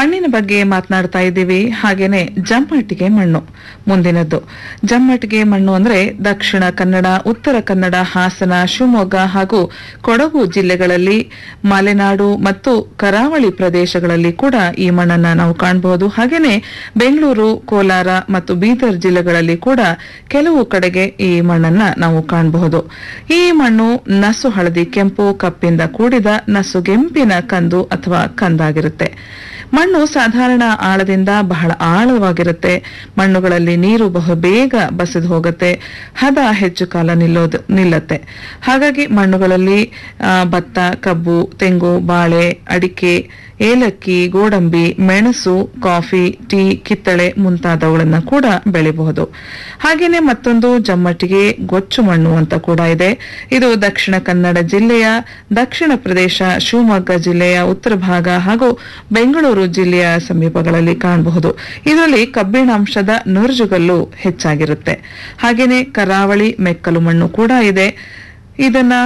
ಮಣ್ಣಿನ ಬಗ್ಗೆ ಮಾತನಾಡ್ತಾ ಇದ್ದೀವಿ ಹಾಗೇನೆ ಜಮ್ಮಟ್ಟಿಗೆ ಮಣ್ಣು ಮುಂದಿನದ್ದು ಜಮ್ಮಟ್ಟಿಗೆ ಮಣ್ಣು ಅಂದ್ರೆ ದಕ್ಷಿಣ ಕನ್ನಡ ಉತ್ತರ ಕನ್ನಡ ಹಾಸನ ಶಿವಮೊಗ್ಗ ಹಾಗೂ ಕೊಡಗು ಜಿಲ್ಲೆಗಳಲ್ಲಿ ಮಲೆನಾಡು ಮತ್ತು ಕರಾವಳಿ ಪ್ರದೇಶಗಳಲ್ಲಿ ಕೂಡ ಈ ಮಣ್ಣನ್ನ ನಾವು ಕಾಣಬಹುದು ಹಾಗೇನೆ ಬೆಂಗಳೂರು ಕೋಲಾರ ಮತ್ತು ಬೀದರ್ ಜಿಲ್ಲೆಗಳಲ್ಲಿ ಕೂಡ ಕೆಲವು ಕಡೆಗೆ ಈ ಮಣ್ಣನ್ನ ನಾವು ಕಾಣಬಹುದು ಈ ಮಣ್ಣು ನಸು ಹಳದಿ ಕೆಂಪು ಕಪ್ಪಿಂದ ಕೂಡಿದ ನಸುಗೆಂಪಿನ ಕಂದು ಅಥವಾ ಕಂದಾಗಿರುತ್ತೆ ಮಣ್ಣು ಸಾಧಾರಣ ಆಳದಿಂದ ಬಹಳ ಆಳವಾಗಿರುತ್ತೆ ಮಣ್ಣುಗಳಲ್ಲಿ ನೀರು ಬಹು ಬೇಗ ಬಸಿದು ಹೋಗುತ್ತೆ ಹದ ಹೆಚ್ಚು ಕಾಲ ನಿಲ್ಲೋದು ನಿಲ್ಲತ್ತೆ ಹಾಗಾಗಿ ಮಣ್ಣುಗಳಲ್ಲಿ ಆ, ಭತ್ತ ಕಬ್ಬು ತೆಂಗು ಬಾಳೆ ಅಡಿಕೆ ಏಲಕ್ಕಿ ಗೋಡಂಬಿ ಮೆಣಸು ಕಾಫಿ ಟೀ ಕಿತ್ತಳೆ ಮುಂತಾದವುಗಳನ್ನ ಕೂಡ ಬೆಳೆಯಬಹುದು ಹಾಗೇನೆ ಮತ್ತೊಂದು ಜಮ್ಮಟ್ಟಿಗೆ ಗೊಚ್ಚು ಮಣ್ಣು ಅಂತ ಕೂಡ ಇದೆ ಇದು ದಕ್ಷಿಣ ಕನ್ನಡ ಜಿಲ್ಲೆಯ ದಕ್ಷಿಣ ಪ್ರದೇಶ ಶಿವಮೊಗ್ಗ ಜಿಲ್ಲೆಯ ಉತ್ತರ ಭಾಗ ಹಾಗೂ ಬೆಂಗಳೂರು ಜಿಲ್ಲೆಯ ಸಮೀಪಗಳಲ್ಲಿ ಕಾಣಬಹುದು ಇದರಲ್ಲಿ ಕಬ್ಬಿಣಾಂಶದ ನುರ್ಜುಗಲ್ಲು ಹೆಚ್ಚಾಗಿರುತ್ತೆ ಹಾಗೇನೆ ಕರಾವಳಿ ಮೆಕ್ಕಲು ಮಣ್ಣು ಕೂಡ ಇದೆ ಇದನ್ನ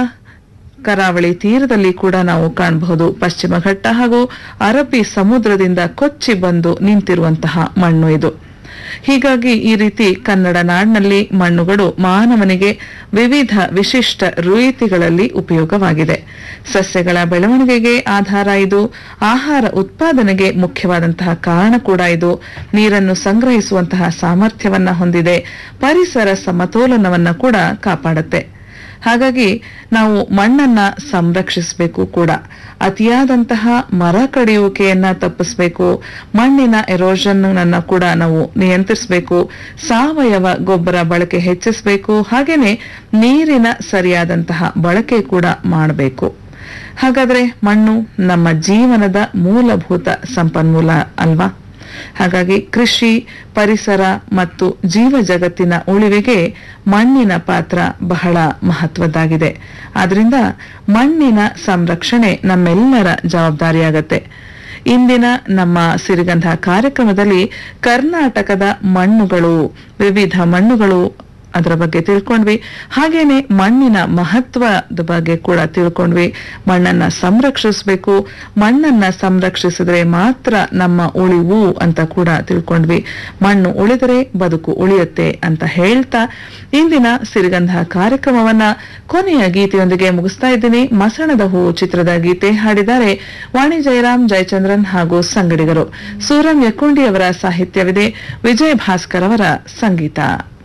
ಕರಾವಳಿ ತೀರದಲ್ಲಿ ಕೂಡ ನಾವು ಕಾಣಬಹುದು ಪಶ್ಚಿಮ ಘಟ್ಟ ಹಾಗೂ ಅರಬ್ಬಿ ಸಮುದ್ರದಿಂದ ಕೊಚ್ಚಿ ಬಂದು ನಿಂತಿರುವಂತಹ ಮಣ್ಣು ಇದು ಹೀಗಾಗಿ ಈ ರೀತಿ ಕನ್ನಡ ನಾಡಿನಲ್ಲಿ ಮಣ್ಣುಗಳು ಮಾನವನಿಗೆ ವಿವಿಧ ವಿಶಿಷ್ಟ ರೀತಿಗಳಲ್ಲಿ ಉಪಯೋಗವಾಗಿದೆ ಸಸ್ಯಗಳ ಬೆಳವಣಿಗೆಗೆ ಆಧಾರ ಇದು ಆಹಾರ ಉತ್ಪಾದನೆಗೆ ಮುಖ್ಯವಾದಂತಹ ಕಾರಣ ಕೂಡ ಇದು ನೀರನ್ನು ಸಂಗ್ರಹಿಸುವಂತಹ ಸಾಮರ್ಥ್ಯವನ್ನ ಹೊಂದಿದೆ ಪರಿಸರ ಸಮತೋಲನವನ್ನ ಕೂಡ ಕಾಪಾಡುತ್ತೆ ಹಾಗಾಗಿ ನಾವು ಮಣ್ಣನ್ನ ಸಂರಕ್ಷಿಸಬೇಕು ಕೂಡ ಅತಿಯಾದಂತಹ ಮರ ಕಡಿಯುವಿಕೆಯನ್ನ ತಪ್ಪಿಸಬೇಕು ಮಣ್ಣಿನ ಎರೋಷನ್ ಅನ್ನ ಕೂಡ ನಾವು ನಿಯಂತ್ರಿಸಬೇಕು ಸಾವಯವ ಗೊಬ್ಬರ ಬಳಕೆ ಹೆಚ್ಚಿಸಬೇಕು ಹಾಗೇನೆ ನೀರಿನ ಸರಿಯಾದಂತಹ ಬಳಕೆ ಕೂಡ ಮಾಡಬೇಕು ಹಾಗಾದ್ರೆ ಮಣ್ಣು ನಮ್ಮ ಜೀವನದ ಮೂಲಭೂತ ಸಂಪನ್ಮೂಲ ಅಲ್ವಾ ಹಾಗಾಗಿ ಕೃಷಿ ಪರಿಸರ ಮತ್ತು ಜೀವ ಜಗತ್ತಿನ ಉಳಿವಿಗೆ ಮಣ್ಣಿನ ಪಾತ್ರ ಬಹಳ ಮಹತ್ವದ್ದಾಗಿದೆ ಆದ್ರಿಂದ ಮಣ್ಣಿನ ಸಂರಕ್ಷಣೆ ನಮ್ಮೆಲ್ಲರ ಜವಾಬ್ದಾರಿಯಾಗತ್ತೆ ಇಂದಿನ ನಮ್ಮ ಸಿರಿಗಂಧ ಕಾರ್ಯಕ್ರಮದಲ್ಲಿ ಕರ್ನಾಟಕದ ಮಣ್ಣುಗಳು ವಿವಿಧ ಮಣ್ಣುಗಳು ಅದರ ಬಗ್ಗೆ ತಿಳ್ಕೊಂಡ್ವಿ ಹಾಗೇನೆ ಮಣ್ಣಿನ ಮಹತ್ವದ ಬಗ್ಗೆ ಕೂಡ ತಿಳ್ಕೊಂಡ್ವಿ ಮಣ್ಣನ್ನ ಸಂರಕ್ಷಿಸಬೇಕು ಮಣ್ಣನ್ನ ಸಂರಕ್ಷಿಸಿದ್ರೆ ಮಾತ್ರ ನಮ್ಮ ಉಳಿವು ಅಂತ ಕೂಡ ತಿಳ್ಕೊಂಡ್ವಿ ಮಣ್ಣು ಉಳಿದರೆ ಬದುಕು ಉಳಿಯುತ್ತೆ ಅಂತ ಹೇಳ್ತಾ ಇಂದಿನ ಸಿರಿಗಂಧ ಕಾರ್ಯಕ್ರಮವನ್ನ ಕೊನೆಯ ಗೀತೆಯೊಂದಿಗೆ ಮುಗಿಸ್ತಾ ಇದ್ದೀನಿ ಮಸಣದ ಹೂ ಚಿತ್ರದ ಗೀತೆ ಹಾಡಿದ್ದಾರೆ ವಾಣಿ ಜಯರಾಮ್ ಜಯಚಂದ್ರನ್ ಹಾಗೂ ಸಂಗಡಿಗರು ಸೂರಂ ಯಕ್ಕುಂಡಿ ಅವರ ಸಾಹಿತ್ಯವಿದೆ ವಿಜಯ ಭಾಸ್ಕರ್ ಅವರ ಸಂಗೀತ